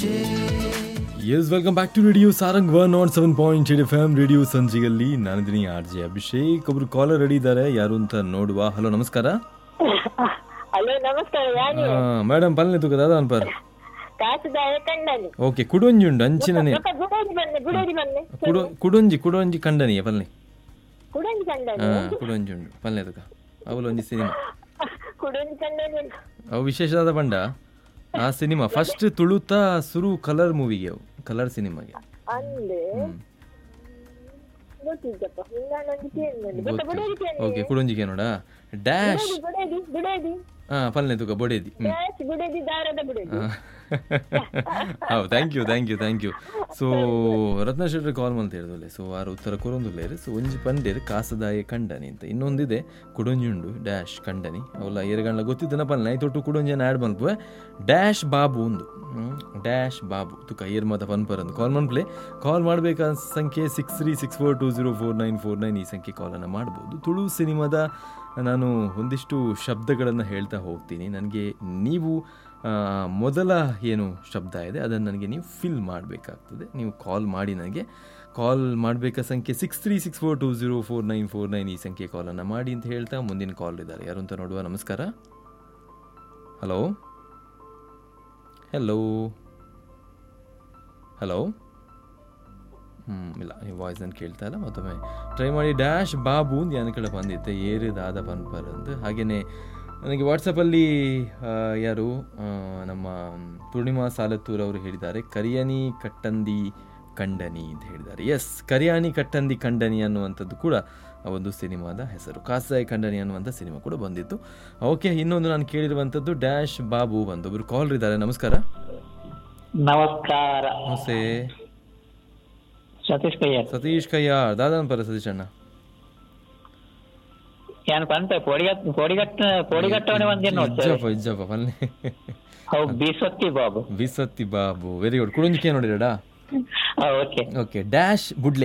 S welcome back to radio Sarang one nought seven point eight F M radio ಸಂಜೆಯಲ್ಲಿ ನಾನಿದ್ದೀನಿ R J Abhishek ಒಬ್ರು caller ready ಇದ್ದಾರೆ ಯಾರು ಅಂತ ನೋಡುವ ಹಲೋ ನಮಸ್ಕಾರ ಹಲೋ ನಮಸ್ಕಾರ ಯಾರು ಮೇಡಮ್ ಪಲ್ಲೆ ತೂಕ ದಾದ ಅನ್ಪರ್ ಕಾಸುದಾಯ ಕಂಡನಿ ಓಕೆ ಕುಡೊಂಜಿ ಉಂಡು ಅಂಚಿನನೆ ರೊಕ್ಕ ಗುಡೇಜಿ ಬನ್ನಿ ಗುಡೇಜಿ ಬನ್ನಿ ಕುಡು ಕುಡೊಂಜಿ ಕುಡೊಂಜಿ ಕಂಡನಿಯ ಪಲ್ಲೆ ಕುಡಂಜಿ ಕಂಡನಿ ಹಾ ಕುಡೊಂಜಿ ಉಂಡು ಪಲ್ಲೆ ತೂಕ ಅವಲೊಂಜಿ ಸಿನಿಮಾ ಕುಡಂಜಿ ಕಂಡನಿ ಅವು ವಿಶೇಷವಾದ ಬಂಡ ಆ ಸಿನಿಮಾ ಫಸ್ಟ್ ತುಳುತ ಸುರು ಕಲರ್ ಮೂವಿಗೆ ಅವು ಕಲರ್ ಸಿನಿಮಾಗೆ ಅಂದೆ ಗೊತ್ತಿದ್ದಪ್ಪ ನಿನ್ನೊಂದು ಕೇಳಿ ಗೊತ್ತ ಗುಡೇಜಿ ಕೇಳಿ ಓಕೆ ಕುಡೊಂಜಿಗೆ ನೋಡ ಡ್ಯಾಶ್ ಗುಡೇಜಿ ಗುಡೇಜಿ ಹಾ ಪಲ್ಲೆ ತೂಕ ಬೊಡೇದಿ ಹ್ಮ್ ಡ್ಯಾಶ್ ಗುಡೇಜಿ ದಾರದ ಗುಡೇಜಿ ಹೌದು thank you thank you thank you so Ratna Shetty call ಅಂತ ಹೇಳಿದ್ವಲ್ಲ ಸೊ ಆರು ಉತ್ತರ ಕೊರೊಂದುಲ್ಲೇರಿ ಸೊ ಒಂಜಿ ಪಂಡೇರಿ ಕಾಸದಾಯ ಕಂಡನಿ ಅಂತ ಇನ್ನೊಂದಿದೆ ಕುಡೊಂಜುಂಡು ಡ್ಯಾಶ್ ಕಂಡನಿ ಅವಲ್ಲ ಏರಗಂಡ್ಲ ಗೊತ್ತಿದ್ದನ ಪಲ್ಲೆ ನೈ ತೊಟ್ಟು ಕುಡೊಂಜನ ಆ್ಯಡ್ ಬಂದ್ಪುವೆ ಡ್ಯಾಶ್ ಬಾಬು ಒಂದು ಡ್ಯಾಶ್ ಬಾಬು ತುಕ ಏರ್ ಮತ ಪನ್ಪರ್ ಅಂತ ಕಾಲ್ ಮಾಡ್ಪ್ಲೆ ಕಾಲ್ ಮಾಡಬೇಕಾದ ಸಂಖ್ಯೆ six three six four two zero four nine four nine ಈ ಸಂಖ್ಯೆ ಕಾಲನ್ನು ಮಾಡ್ಬೋದು ತುಳು ಸಿನಿಮಾದ ನಾನು ಒಂದಿಷ್ಟು ಶಬ್ದಗಳನ್ನು ಹೇಳ್ತಾ ಹೋಗ್ತೀನಿ ನನಗೆ ನೀವು ಆ, ಮೊದಲ ಏನು ಶಬ್ದ ಇದೆ ಅದನ್ನು ನನಗೆ ನೀವು ಫಿಲ್ ಮಾಡಬೇಕಾಗ್ತದೆ ನೀವು ಕಾಲ್ ಮಾಡಿ ನನಗೆ ಕಾಲ್ ಮಾಡಬೇಕಾ ಸಂಖ್ಯೆ six three six four two zero four nine four nine ಈ ಸಂಖ್ಯೆ ಕಾಲನ್ನು ಮಾಡಿ ಅಂತ ಹೇಳ್ತಾ ಮುಂದಿನ ಕಾಲ್ ಇದ್ದಾರೆ ಯಾರು ಅಂತ ನೋಡುವ ನಮಸ್ಕಾರ ಹಲೋ ಹೆಲೋ ಹಲೋ ಹ್ಞೂ ಇಲ್ಲ ನೀವು ವಾಯ್ಸನ್ನು ಕೇಳ್ತಾ ಇಲ್ಲ ಮತ್ತೊಮ್ಮೆ ಟ್ರೈ ಮಾಡಿ ಡ್ಯಾಶ್ ಬಾಬು ಅಂತ ಯಾನ ಕಡೆ ಬಂದಿತ್ತೆ ಏರಿದಾದ ಪನ್ಪರ್ ಅಂತ ಹಾಗೆಯೇ ನನಗೆ ವಾಟ್ಸಪ್ಪಲ್ಲಿ ಆ, ಯಾರು ಆ, ನಮ್ಮ ಪೂರ್ಣಿಮಾ ಸಾಲತ್ತೂರ್ ಅವರು ಹೇಳಿದ್ದಾರೆ ಕರಿಯನಿ ಕಟ್ಟಂದಿ ಕಂಡನಿ ಅಂತ ಹೇಳಿದ್ದಾರೆ ಎಸ್ ಕರಿಯಾನಿ ಕಟ್ಟಂದಿ ಕಂಡನಿ ಅನ್ನುವಂಥದ್ದು ಕೂಡ ಆ ಒಂದು ಸಿನಿಮಾದ ಹೆಸರು ಕಾಸಾಯಿ ಕಂಡನಿ ಅನ್ನುವಂಥ ಸಿನಿಮಾ ಕೂಡ ಬಂದಿತ್ತು ಓಕೆ ಇನ್ನೊಂದು ನಾನು ಕೇಳಿರುವಂಥದ್ದು ಡ್ಯಾಶ್ ಬಾಬು ಒಂದು ಒಬ್ರು ಕಾಲ್ ಇದ್ದಾರೆ ನಮಸ್ಕಾರ ನಮಸ್ಕಾರ ನಮಸ್ತೆ ಸತೀಶ್ ಕಯ್ಯರ್ ಸತೀಶ್ ಕಯ್ಯಾರ್ ದಾದನ್ ಪರ ಸತೀಶ್ ಅಣ್ಣ ಏನ್ ಪಂತ ಕೋಡಿಗಟ್ ಕೋಡಿಗಟ್ಟ ಕೋಡಿಗಟ್ಟವನೆ ಒಂದೇನು ನೋಡ್ತೇವೆ ಇಜ್ಜಪ್ಪ ಇಜ್ಜಪ್ಪ ಪಲ್ಲೆ ಹೌ ಬೀಸೊತ್ತಿ ಬಾಬು ಬಿಸತ್ತಿ ಬಾಬು ವೆರಿ ಗುಡ್ ಕುಡುಂಜಿಕೆ ನೋಡಿರಡಾ ಓಕೆ ಓಕೆ ಡ್ಯಾಶ್ ಬುಡ್ಲೆ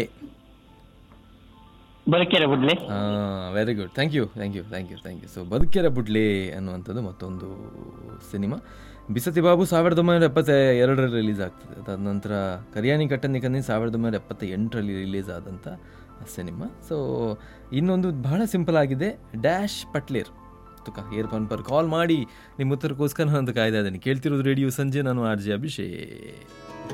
ಬದುಕಿರ ಬಿಡ್ಲಿ very good thank you thank you thank you thank you so ಬದುಕೆರ ಬುಡ್ಲೆ ಅನ್ನುವಂಥದ್ದು ಮತ್ತೊಂದು ಸಿನಿಮಾ ಬಿಸತಿ ಬಾಬು ಸಾವಿರದ ಒಂಬೈನೂರ ಎಪ್ಪತ್ತ ಎರಡರಲ್ಲಿ ರಿಲೀಸ್ ಆಗ್ತದೆ ಅದಾದ ನಂತರ ಕರಿಯಾನಿ ಕಟ್ಟನಿ ಕನ್ನಿ ಸಾವಿರದ ಒಂಬೈನೂರ ಎಪ್ಪತ್ತ ಎಂಟರಲ್ಲಿ ರಿಲೀಸ್ ಆದಂಥ ಸಿನಿಮಾ ಸೊ ಇನ್ನೊಂದು ಬಹಳ ಸಿಂಪಲ್ ಆಗಿದೆ ಡ್ಯಾಶ್ ಪಟ್ಲೇರ್ ತುಕ ಏರ್ ಪರ್ ಕಾಲ್ ಮಾಡಿ ನಿಮ್ಮ ಉತ್ತರಕ್ಕೋಸ್ಕರ ನಾನು ಕಾಯ್ದೆ ಇದ್ದೀನಿ ಕೇಳ್ತಿರೋದು ರೇಡಿಯೋ ಸಂಜೆ ನಾನು ಆರ್ ಜೆ ಅಭಿಷೇಕ್